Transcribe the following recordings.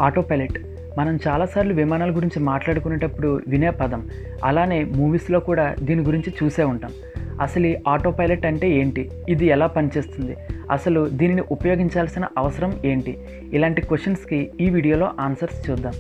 auto pilot మనం చాలాసార్లు విమానాల గురించి మాట్లాడుకునేటప్పుడు వినే పదం అలానే మూవీస్లో కూడా దీని గురించి చూసే ఉంటాం అసలు ఈ ఆటో పైలట్ అంటే ఏంటి ఇది ఎలా పనిచేస్తుంది అసలు దీనిని ఉపయోగించాల్సిన అవసరం ఏంటి ఇలాంటి క్వశ్చన్స్కి ఈ వీడియోలో ఆన్సర్స్ చూద్దాం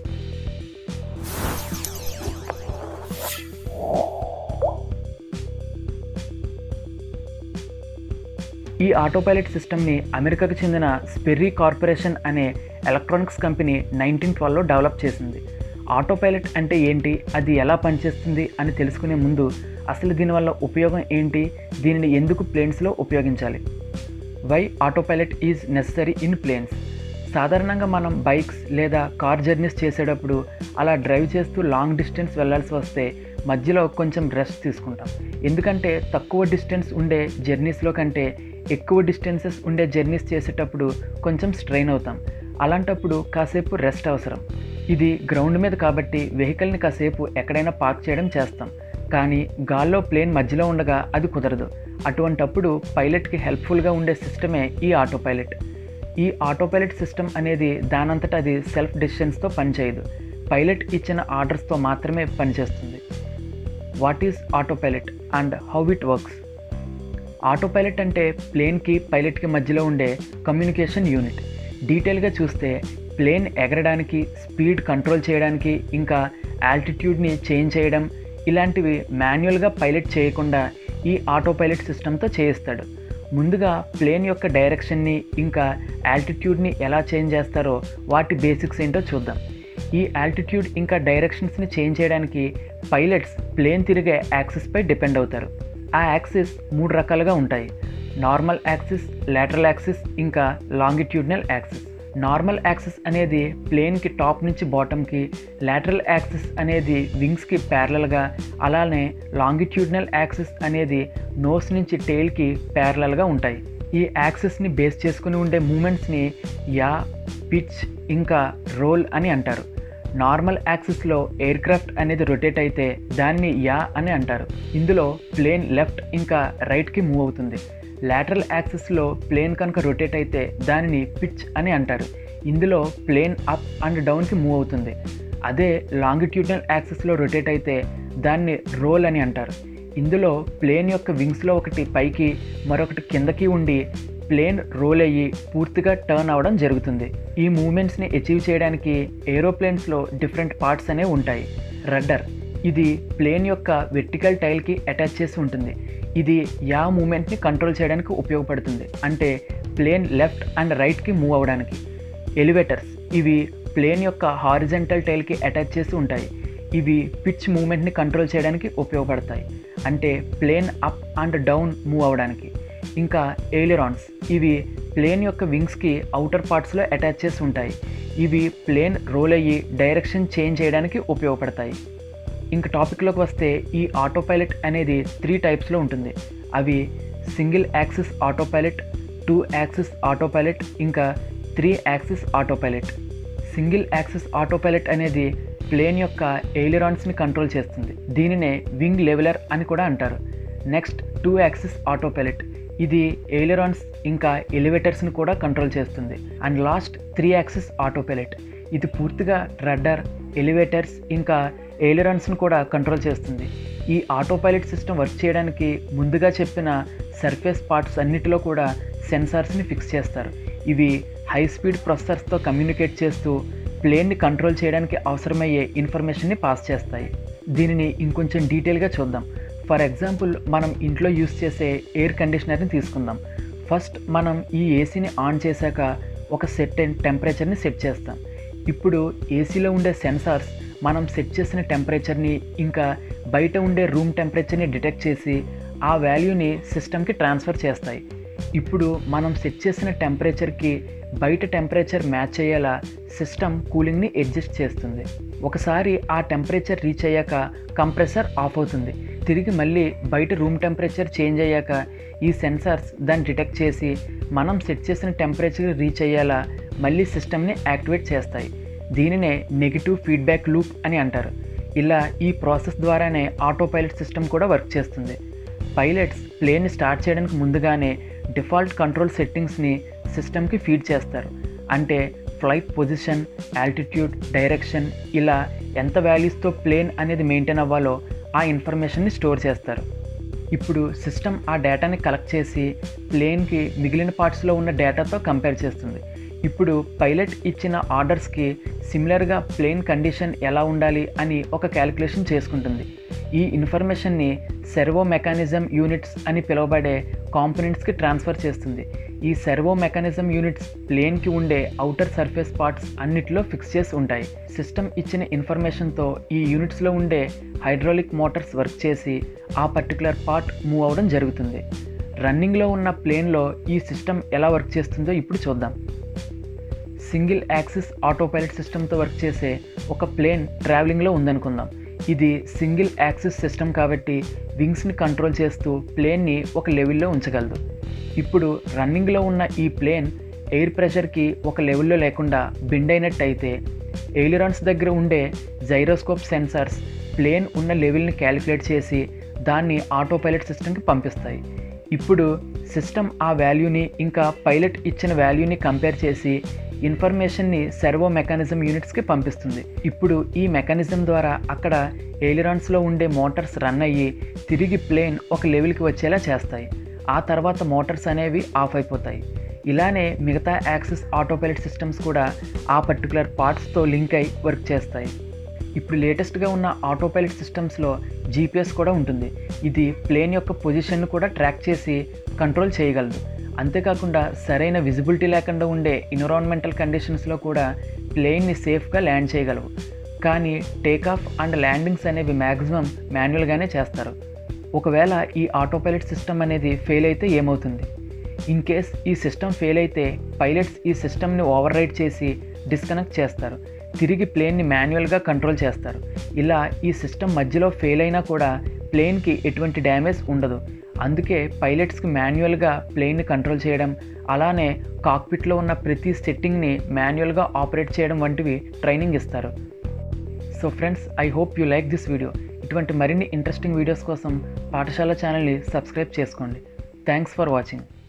ఈ ఆటో పైలట్ సిస్టమ్ని అమెరికాకు చెందిన స్పెర్రీ కార్పొరేషన్ అనే ఎలక్ట్రానిక్స్ కంపెనీ నైన్టీన్ ట్వెల్వ్లో డెవలప్ చేసింది ఆటో పైలట్ అంటే ఏంటి అది ఎలా పనిచేస్తుంది అని తెలుసుకునే ముందు అసలు దీనివల్ల ఉపయోగం ఏంటి దీనిని ఎందుకు ప్లేన్స్లో ఉపయోగించాలి why auto pilot is necessary in planes సాధారణంగా మనం బైక్స్ లేదా కార్ జర్నీస్ చేసేటప్పుడు అలా డ్రైవ్ చేస్తూ లాంగ్ డిస్టెన్స్ వెళ్ళాల్సి వస్తే మధ్యలో కొంచెం రెస్ట్ తీసుకుంటాం ఎందుకంటే తక్కువ డిస్టెన్స్ ఉండే జర్నీస్లో కంటే ఎక్కువ డిస్టెన్సెస్ ఉండే జర్నీస్ చేసేటప్పుడు కొంచెం స్ట్రెయిన్ అవుతాం అలాంటప్పుడు కాసేపు రెస్ట్ అవసరం ఇది గ్రౌండ్ మీద కాబట్టి వెహికల్ని కాసేపు ఎక్కడైనా పార్క్ చేయడం చేస్తాం కానీ గాల్లో ప్లేన్ మధ్యలో ఉండగా అది కుదరదు అటువంటప్పుడు పైలట్కి హెల్ప్ఫుల్గా ఉండే సిస్టమే ఈ ఆటో పైలట్ ఈ ఆటో పైలట్ సిస్టమ్ అనేది దానంతట అది సెల్ఫ్ డెసిషన్స్తో పనిచేయదు పైలట్ ఇచ్చిన ఆర్డర్స్తో మాత్రమే పనిచేస్తుంది what is auto pilot and how it works auto pilot అంటే ప్లేన్కి పైలట్కి మధ్యలో ఉండే కమ్యూనికేషన్ యూనిట్ డీటెయిల్గా చూస్తే ప్లేన్ ఎగరడానికి స్పీడ్ కంట్రోల్ చేయడానికి ఇంకా ఆల్టిట్యూడ్ని చేంజ్ చేయడం ఇలాంటివి మాన్యువల్గా పైలట్ చేయకుండా ఈ ఆటో పైలట్ సిస్టమ్తో చేయిస్తాడు ముందుగా ప్లేన్ యొక్క డైరెక్షన్ని ఇంకా ఆల్టిట్యూడ్ని ఎలా చేంజ్ చేస్తారో వాటి బేసిక్స్ ఏంటో చూద్దాం ఈ ఆల్టిట్యూడ్ ఇంకా డైరెక్షన్స్ని చేంజ్ చేయడానికి పైలట్స్ ప్లేన్ తిరిగే యాక్సిస్పై డిపెండ్ అవుతారు ఆ యాక్సిస్ మూడు రకాలుగా ఉంటాయి నార్మల్ యాక్సిస్ లాటరల్ యాక్సిస్ ఇంకా లాంగిట్యూడినల్ యాక్సిస్ నార్మల్ యాక్సిస్ అనేది ప్లేన్కి టాప్ నుంచి బాటమ్కి లాటరల్ యాక్సిస్ అనేది వింగ్స్కి ప్యారలల్గా అలానే లాంగిట్యూడినల్ యాక్సిస్ అనేది నోస్ నుంచి టెయిల్కి ప్యారలల్గా ఉంటాయి ఈ యాక్సిస్ని బేస్ చేసుకుని ఉండే మూమెంట్స్ని యా పిచ్ ఇంకా రోల్ అని అంటారు నార్మల్ యాక్సిస్లో ఎయిర్ క్రాఫ్ట్ అనేది రొటేట్ అయితే దానిని యా అని అంటారు ఇందులో ప్లేన్ లెఫ్ట్ ఇంకా రైట్కి మూవ్ అవుతుంది లాటరల్ యాక్సిస్లో ప్లేన్ కనుక రొటేట్ అయితే దానిని పిచ్ అని అంటారు ఇందులో ప్లేన్ అప్ అండ్ డౌన్కి మూవ్ అవుతుంది అదే లాంగిట్యూడినల్ యాక్సిస్లో రొటేట్ అయితే దాన్ని రోల్ అని అంటారు ఇందులో ప్లేన్ యొక్క వింగ్స్లో ఒకటి పైకి మరొకటి కిందకి ఉండి ప్లేన్ రోల్ అయ్యి పూర్తిగా టర్న్ అవ్వడం జరుగుతుంది ఈ మూమెంట్స్ని అచీవ్ చేయడానికి ఏరోప్లేన్స్లో డిఫరెంట్ పార్ట్స్ అనేవి ఉంటాయి రడ్డర్ ఇది ప్లేన్ యొక్క వెర్టికల్ టైల్కి అటాచ్ చేసి ఉంటుంది ఇది యా మూమెంట్ని కంట్రోల్ చేయడానికి ఉపయోగపడుతుంది అంటే ప్లేన్ లెఫ్ట్ అండ్ రైట్కి మూవ్ అవ్వడానికి ఎలివేటర్స్ ఇవి ప్లేన్ యొక్క హారిజెంటల్ టైల్కి అటాచ్ చేసి ఉంటాయి ఇవి పిచ్ మూమెంట్ని కంట్రోల్ చేయడానికి ఉపయోగపడతాయి అంటే plane up and down move అవ్వడానికి ఇంకా ఎయిలరాన్స్ ఇవి ప్లేన్ యొక్క వింగ్స్కి అవుటర్ పార్ట్స్లో అటాచ్ చేసి ఉంటాయి ఇవి ప్లేన్ రోల్ అయ్యి డైరెక్షన్ చేంజ్ చేయడానికి ఉపయోగపడతాయి ఇంక టాపిక్లోకి వస్తే ఈ ఆటో పైలట్ అనేది త్రీ టైప్స్లో ఉంటుంది అవి single axis auto pilot two axis auto pilot ఇంకా three axis auto pilot single axis auto pilot అనేది ప్లేన్ యొక్క ఎయిలరాన్స్ని కంట్రోల్ చేస్తుంది దీనినే వింగ్ లెవెలర్ అని కూడా అంటారు next two axis auto pilot ఇది ఎయిలరాన్స్ ఇంకా ఎలివేటర్స్ని కూడా కంట్రోల్ చేస్తుంది and last three axis auto pilot ఇది పూర్తిగా రడ్డర్ ఎలివేటర్స్ ఇంకా ఎయిలరాన్స్ని కూడా కంట్రోల్ చేస్తుంది ఈ ఆటో పైలట్ సిస్టమ్ వర్క్ చేయడానికి ముందుగా చెప్పిన సర్ఫేస్ పార్ట్స్ అన్నిటిలో కూడా సెన్సార్స్ని ఫిక్స్ చేస్తారు ఇవి హై స్పీడ్ ప్రొసెసర్స్తో కమ్యూనికేట్ చేస్తూ ప్లేన్ని కంట్రోల్ చేయడానికి అవసరమయ్యే ఇన్ఫర్మేషన్ని పాస్ చేస్తాయి దీనిని ఇంకొంచెం డీటెయిల్గా చూద్దాం ఫర్ ఎగ్జాంపుల్ మనం ఇంట్లో యూస్ చేసే ఎయిర్ కండిషనర్ని తీసుకుందాం ఫస్ట్ మనం ఈ ఏసీని ఆన్ చేశాక ఒక సెట్ అండ్ టెంపరేచర్ని సెట్ చేస్తాం ఇప్పుడు ఏసీలో ఉండే సెన్సార్స్ మనం సెట్ చేసిన టెంపరేచర్ని ఇంకా బయట ఉండే రూమ్ టెంపరేచర్ని డిటెక్ట్ చేసి ఆ వాల్యూని సిస్టమ్కి ట్రాన్స్ఫర్ చేస్తాయి ఇప్పుడు మనం సెట్ చేసిన టెంపరేచర్కి బయట టెంపరేచర్ మ్యాచ్ అయ్యేలా సిస్టమ్ కూలింగ్ని అడ్జస్ట్ చేస్తుంది ఒకసారి ఆ టెంపరేచర్ రీచ్ అయ్యాక కంప్రెసర్ ఆఫ్ అవుతుంది తిరిగి మళ్ళీ బయట రూమ్ టెంపరేచర్ చేంజ్ అయ్యాక ఈ సెన్సార్స్ దాన్ని డిటెక్ట్ చేసి మనం సెట్ చేసిన టెంపరేచర్ రీచ్ అయ్యేలా మళ్ళీ సిస్టమ్ని యాక్టివేట్ చేస్తాయి దీనినే నెగిటివ్ ఫీడ్బ్యాక్ లూప్ అని అంటారు ఇలా ఈ ప్రాసెస్ ద్వారానే ఆటో పైలట్ సిస్టమ్ కూడా వర్క్ చేస్తుంది పైలట్స్ ప్లేన్ని స్టార్ట్ చేయడానికి ముందుగానే డిఫాల్ట్ కంట్రోల్ సెట్టింగ్స్ని సిస్టమ్కి ఫీడ్ చేస్తారు అంటే ఫ్లైట్ పొజిషన్ ఆల్టిట్యూడ్ డైరెక్షన్ ఇలా ఎంత వాల్యూస్తో ప్లేన్ అనేది మెయింటైన్ అవ్వాలో ఆ ఇన్ఫర్మేషన్ని స్టోర్ చేస్తారు ఇప్పుడు సిస్టమ్ ఆ డేటాని కలెక్ట్ చేసి ప్లేన్కి మిగిలిన పార్ట్స్లో ఉన్న డేటాతో కంపేర్ చేస్తుంది ఇప్పుడు పైలట్ ఇచ్చిన ఆర్డర్స్కి సిమిలర్గా ప్లేన్ కండిషన్ ఎలా ఉండాలి అని ఒక క్యాలిక్యులేషన్ చేసుకుంటుంది ఈ ఇన్ఫర్మేషన్ని సెర్వో మెకానిజం యూనిట్స్ అని పిలువబడే కాంపోనెంట్స్కి ట్రాన్స్ఫర్ చేస్తుంది ఈ సెర్వో మెకానిజం యూనిట్స్ ప్లేన్కి ఉండే అవుటర్ సర్ఫేస్ పార్ట్స్ అన్నిటిలో ఫిక్స్ చేసి ఉంటాయి సిస్టమ్ ఇచ్చిన ఇన్ఫర్మేషన్తో ఈ యూనిట్స్లో ఉండే హైడ్రాలిక్ మోటార్స్ వర్క్ చేసి ఆ పర్టికులర్ పార్ట్ మూవ్ అవ్వడం జరుగుతుంది రన్నింగ్లో ఉన్న ప్లేన్లో ఈ సిస్టమ్ ఎలా వర్క్ చేస్తుందో ఇప్పుడు చూద్దాం సింగిల్ యాక్సిస్ ఆటో పైలట్ సిస్టమ్తో వర్క్ చేసే ఒక ప్లేన్ ట్రావెలింగ్లో ఉందనుకుందాం ఇది సింగిల్ యాక్సిస్ సిస్టమ్ కాబట్టి వింగ్స్ని కంట్రోల్ చేస్తూ ప్లేన్ని ఒక లెవెల్లో ఉంచగలదు ఇప్పుడు రన్నింగ్లో ఉన్న ఈ ప్లేన్ ఎయిర్ ప్రెషర్కి ఒక లెవెల్లో లేకుండా బెండ్ అయినట్టయితే ఎయిలిరాన్స్ దగ్గర ఉండే జైరోస్కోప్ సెన్సార్స్ ప్లేన్ ఉన్న లెవెల్ని క్యాలిక్యులేట్ చేసి దాన్ని ఆటో పైలట్ సిస్టమ్కి పంపిస్తాయి ఇప్పుడు సిస్టమ్ ఆ వాల్యూని ఇంకా పైలట్ ఇచ్చిన వాల్యూని కంపేర్ చేసి ఇన్ఫర్మేషన్ని సెర్వో మెకానిజం యూనిట్స్కి పంపిస్తుంది ఇప్పుడు ఈ మెకానిజం ద్వారా అక్కడ ఎయిలిరాన్స్లో ఉండే మోటార్స్ రన్ అయ్యి తిరిగి ప్లేన్ ఒక లెవెల్కి వచ్చేలా చేస్తాయి ఆ తర్వాత మోటార్స్ అనేవి ఆఫ్ అయిపోతాయి ఇలానే మిగతా యాక్సిస్ ఆటో పైలట్ సిస్టమ్స్ కూడా ఆ పర్టికులర్ పార్ట్స్తో లింక్ అయి వర్క్ చేస్తాయి ఇప్పుడు లేటెస్ట్గా ఉన్న ఆటో పైలట్ సిస్టమ్స్లో జీపీఎస్ కూడా ఉంటుంది ఇది ప్లేన్ యొక్క పొజిషన్ను కూడా ట్రాక్ చేసి కంట్రోల్ చేయగలదు అంతేకాకుండా సరైన విజిబిలిటీ లేకుండా ఉండే ఎన్విరాన్మెంటల్ కండిషన్స్లో కూడా ప్లేన్ని సేఫ్గా ల్యాండ్ చేయగలవు కానీ టేకాఫ్ అండ్ ల్యాండింగ్స్ అనేవి మ్యాక్సిమం మాన్యువల్గానే చేస్తారు ఒకవేళ ఈ ఆటో పైలట్ సిస్టమ్ అనేది ఫెయిల్ అయితే ఏమవుతుంది ఇన్ కేస్ ఈ సిస్టమ్ ఫెయిల్ అయితే పైలట్స్ ఈ సిస్టమ్ని ఓవర్ రైడ్ చేసి డిస్కనెక్ట్ చేస్తారు తిరిగి ప్లేన్ని మాన్యువల్గా కంట్రోల్ చేస్తారు ఇలా ఈ సిస్టమ్ మధ్యలో ఫెయిల్ అయినా కూడా ప్లేన్కి ఎటువంటి డ్యామేజ్ ఉండదు అందుకే పైలట్స్కి మాన్యువల్గా ప్లేన్ని కంట్రోల్ చేయడం అలానే కాక్పిట్లో ఉన్న ప్రతి సెట్టింగ్ని మాన్యువల్గా ఆపరేట్ చేయడం వంటివి ట్రైనింగ్ ఇస్తారు so friends I hope you like this video ఇటువంటి మరిన్ని ఇంట్రెస్టింగ్ వీడియోస్ కోసం పాఠశాల ఛానల్ని సబ్స్క్రైబ్ చేసుకోండి థ్యాంక్స్ ఫర్ వాచింగ్